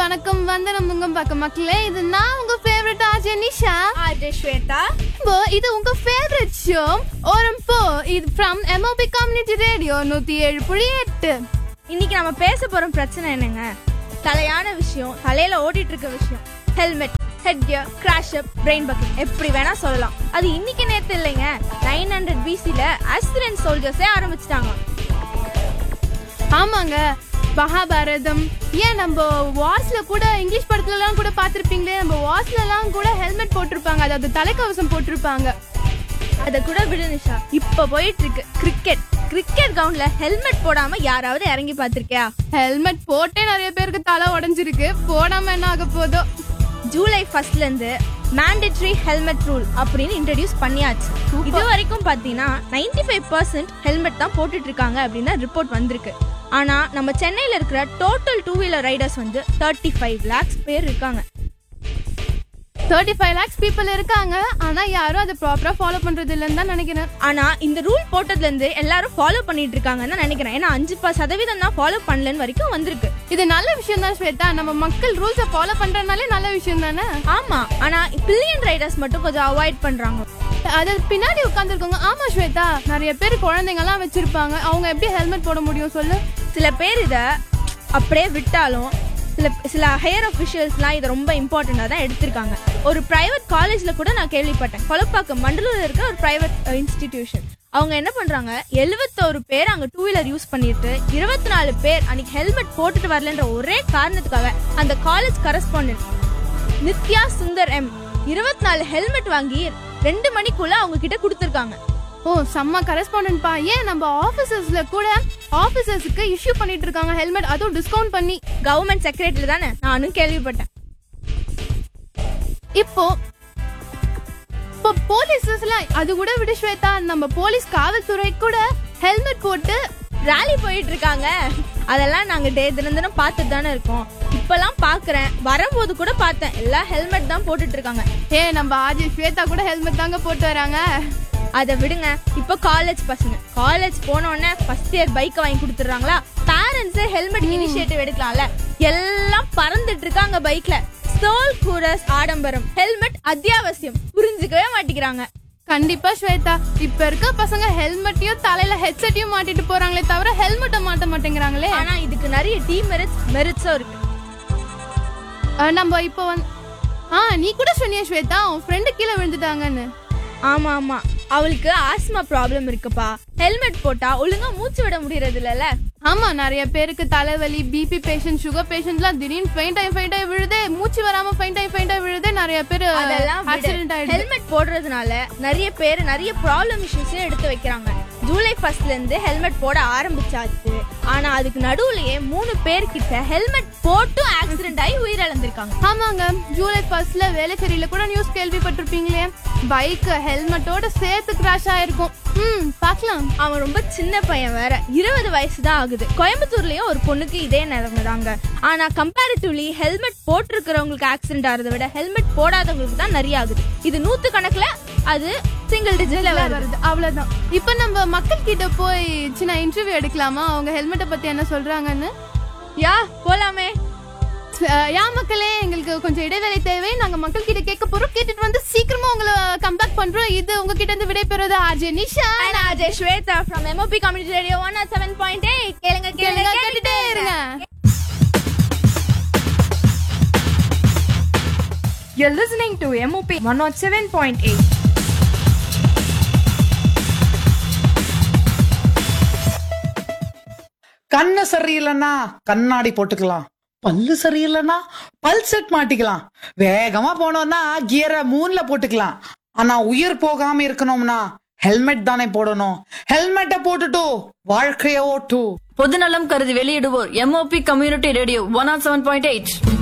வணக்கம் வந்தனம் உங்க பக்கம் மக்களே இது நான் உங்க favourite RJ Nisha RJ Shweta இப்போ இது உங்க ஃபேவரட் ஷோ ஓரம் போ இது ஃப்ரம் எம்ஓபி கம்யூனிட்டி ரேடியோ நூத்தி ஏழு புள்ளி எட்டு இன்னைக்கு நம்ம பேச போற பிரச்சனை என்னங்க தலையான விஷயம் தலையில ஓடிட்டு இருக்க விஷயம் helmet head gear crash up brain bucket எப்படி வேணா சொல்லலாம் அது இன்னைக்கு நேத்து இல்லைங்க நைன் ஹண்ட்ரட் பிசில அஸ்திரன் சோல்ஜர்ஸே ஆரம்பிச்சிட்டாங்க ஆமாங்க மகாபாரதம் ஏன் நம்ம வார்ஸ்ல கூட இங்கிலீஷ் படத்துல எல்லாம் கூட பாத்திருப்பீங்களே நம்ம வார்ஸ்ல எல்லாம் கூட ஹெல்மெட் போட்டிருப்பாங்க அதாவது தலைக்கவசம் போட்டிருப்பாங்க அதை கூட விடு நிஷா இப்ப போயிட்டு இருக்கு கிரிக்கெட் கிரிக்கெட் கிரவுண்ட்ல ஹெல்மெட் போடாம யாராவது இறங்கி பாத்திருக்கியா ஹெல்மெட் போட்டே நிறைய பேருக்கு தலை உடைஞ்சிருக்கு போடாம என்ன ஆக போதோ ஜூலை ஃபர்ஸ்ட்ல இருந்து மேண்டேட்டரி ஹெல்மெட் ரூல் அப்படின்னு இன்ட்ரடியூஸ் பண்ணியாச்சு இது வரைக்கும் பாத்தீங்கன்னா 95% ஃபைவ் பர்சன்ட் ஹெல்மெட் தான் போட்டுட்டு இருக்காங்க அப்படின்னு ரிப்போர்ட் வந்திருக்கு ஆனா நம்ம சென்னையில இருக்கிற டோட்டல் டூ வீலர் ரைடர்ஸ் வந்து தேர்ட்டி ஃபைவ் லேக்ஸ் பேர் இருக்காங்க தேர்ட்டி ஃபைவ் லேக்ஸ் பீப்புள் இருக்காங்க ஆனா யாரும் அதை ப்ராப்பரா ஃபாலோ பண்றது இல்லைன்னு தான் நினைக்கிறேன் ஆனா இந்த ரூல் போட்டதுல இருந்து எல்லாரும் ஃபாலோ பண்ணிட்டு இருக்காங்கன்னு தான் நினைக்கிறேன் ஏன்னா அஞ்சு ப- சதவீதம் தான் ஃபாலோ பண்ணலன்னு வரைக்கும் வந்திருக்கு இது நல்ல விஷயம் தான் ஸ்வேதா நம்ம மக்கள் ரூல்ஸை ஃபாலோ பண்றதுனாலே நல்ல விஷயம் தானே ஆமா ஆனா பில்லியன் ரைடர்ஸ் மட்டும் கொஞ்சம் அவாய்ட் பண்றாங்க அது பின்னாடி உட்காந்துருக்கவங்க ஆமா ஸ்வேதா நிறைய பேர் குழந்தைங்க எல்லாம் வச்சிருப்பாங்க அவங்க எப்படி ஹெல்மெட் போட முடியும் சொல்லு சில பேர் இத அப்படியே விட்டாலும் சில சில ஹையர் அஃபிஷியல்ஸ்லாம் இதை ரொம்ப இம்பார்ட்டண்டாக தான் எடுத்திருக்காங்க ஒரு பிரைவேட் காலேஜில் கூட நான் கேள்விப்பட்டேன் கொலப்பாக்கம் மண்டலூரில் இருக்க ஒரு பிரைவேட் இன்ஸ்டிடியூஷன் அவங்க என்ன பண்றாங்க எழுபத்தோரு பேர் அங்க டூ வீலர் யூஸ் பண்ணிட்டு இருபத்தி நாலு பேர் அன்னைக்கு ஹெல்மெட் போட்டுட்டு வரலன்ற ஒரே காரணத்துக்காக அந்த college correspondent Nithya Sundar M இருபத்தி நாலு ஹெல்மெட் வாங்கி ரெண்டு மணிக்குள்ள அவங்க கிட்ட கொடுத்துருக்காங்க ஓ செம்ம கரஸ்பாண்டன்ட் பா ஏன் நம்ம ஆபீசர்ஸ்ல கூட ஆபீசர்ஸ்க்கு இஷ்யூ பண்ணிட்டு இருக்காங்க ஹெல்மெட் அதுவும் டிஸ்கவுண்ட் பண்ணி கவர்மெண்ட் செக்ரட்டரி தானே நானும் கேள்விப்பட்டேன் இப்போ இப்போ போலீஸஸ்லாம் அது கூட விட ஸ்வேதா நம்ம போலீஸ் காவல்துறை கூட ஹெல்மெட் போட்டு ராலி போயிட்டு இருக்காங்க அதெல்லாம் நாங்க டே தினம் தினம் பார்த்துட்டு தானே இருக்கோம் இப்பெல்லாம் பாக்குறேன் வரும்போது கூட பார்த்தேன் எல்லாம் ஹெல்மெட் தான் போட்டுட்டு இருக்காங்க ஏ நம்ம ஆஜி ஸ்வேதா கூட ஹெல்மெட் தாங்க போட்டு வராங்க அதை விடுங்க இப்போ காலேஜ் பசங்க காலேஜ் போன உடனே ஃபர்ஸ்ட் இயர் பைக் வாங்கி கொடுத்துறாங்களா பேரண்ட்ஸ் ஹெல்மெட் இனிஷியேட்டிவ் எடுக்கலாம்ல எல்லாம் பறந்துட்டு இருக்காங்க பைக்ல ஸ்டோல் கூரஸ் ஆடம்பரம் ஹெல்மெட் அத்தியாவசியம் புரிஞ்சுக்கவே மாட்டேங்கிறாங்க கண்டிப்பா ஸ்வேதா இப்ப இருக்க பசங்க ஹெல்மெட்டையும் தலையில ஹெட்செட்டையும் மாட்டிட்டு போறாங்களே தவிர ஹெல்மெட்டை மாட்ட மாட்டேங்கிறாங்களே ஆனா இதுக்கு நிறைய டீ மெரிட்ஸ் மெரிட்ஸும் இருக்கு அஹ் நம்ம இப்போ வந்து ஆ நீ கூட சொன்னிய ஸ்வேதா உன் ஃப்ரெண்டு கீழே விழுந்துட்டாங்கன்னு ஆமா ஆமா அவளுக்கு ஆஸ்மா ப்ராப்ளம் இருக்குப்பா ஹெல்மெட் போட்டா ஒழுங்கா மூச்சு விட முடியறது இல்லல ஆமா நிறைய பேருக்கு தலைவலி பிபி பேஷண்ட் சுகர் பேஷண்ட்லாம் திடீர்னு ஃபெயிண்ட் ஆகி ஃபெயிண்ட் ஆகி விழுதே மூச்சு வராம ஃபெயிண்ட் ஆகி ஃபெயிண்ட் ஆகி விழுதே நிறைய பேர் அதெல்லாம் ஆக்சிடென்ட் ஆயிடுது ஹெல்மெட் போடுறதுனால நிறைய பேர் நிறைய ப்ராப்ளம் இஷ்யூஸையும் எடுத்து வைக்கிறாங்க ஜூலை ஃபர்ஸ்ட்ல இருந்து ஹெல்மெட் போட ஆரம்பிச்சாச்சு ஆனா அதுக்கு நடுவுலயே மூணு பேர் கிட்ட ஹெல்மெட் போட்டும் ஆக்சிடென்ட் ஆகி உயிரிழந்திருக்காங்க ஆமாங்க ஜூலை ஃபர்ஸ்ட்ல வேலைச்சேரியில கூட நியூஸ் கேள்விப்பட்டிருப்பீங்களே பைக் ஹெல்மெட்டோட சேர்த்து கிராஷ் ஆயிருக்கும் ம் பார்க்கலாம் அவன் ரொம்ப சின்ன பையன் வேற இருபது வயசு தான் ஆகுது கோயம்புத்தூர்லயும் ஒரு பொண்ணுக்கு இதே நிலைமைதாங்க ஆனா கம்பேரிட்டிவ்லி ஹெல்மெட் போட்டிருக்கிறவங்களுக்கு ஆக்சிடென்ட் ஆகிறத விட ஹெல்மெட் போடாதவங்களுக்கு தான் நிறைய ஆகுது இது நூத்து கணக்குல அது சிங்கிள் டிஜிட்ல வருது வருது அவ்வளவுதான் இப்போ நம்ம மக்கள் கிட்ட போய் சின்ன இன்டர்வியூ எடுக்கலாமா அவங்க ஹெல்மெட்டை பத்தி என்ன சொல்றாங்கன்னு யா போலாமே அஹ், யா மக்களே எங்களுக்கு கொஞ்சம் இடைவேளை தேவை நாங்க மக்கள் கிட்ட கேட்க போறோம் கேட்டுட்டு வந்து சீக்கிரமா உங்களை கம்பேக் பண்றோம் இது உங்ககிட்ட இருந்து விடைபெறுவது RJ Nisha And Ajay Shweta from MOP Community Radio 107.8 கேளுங்க கேளுங்க கேளுங்க கேட்டுட்டே இருங்க You're listening to MOP 107.8. கண்ணு சரியில்லைன்னா கண்ணாடி போட்டுக்கலாம் பல்லு சரியில்லைன்னா பல் செட் மாட்டிக்கலாம் வேகமா போனோம்னா கியரை மூணுல போட்டுக்கலாம் ஆனா உயிர் போகாம இருக்கணும்னா ஹெல்மெட் தானே போடணும் ஹெல்மெட்டை போட்டுட்டு வாழ்க்கைய ஓட்டு பொதுநலம் கருதி வெளியிடுவோர் MOP community radio one or seven point eight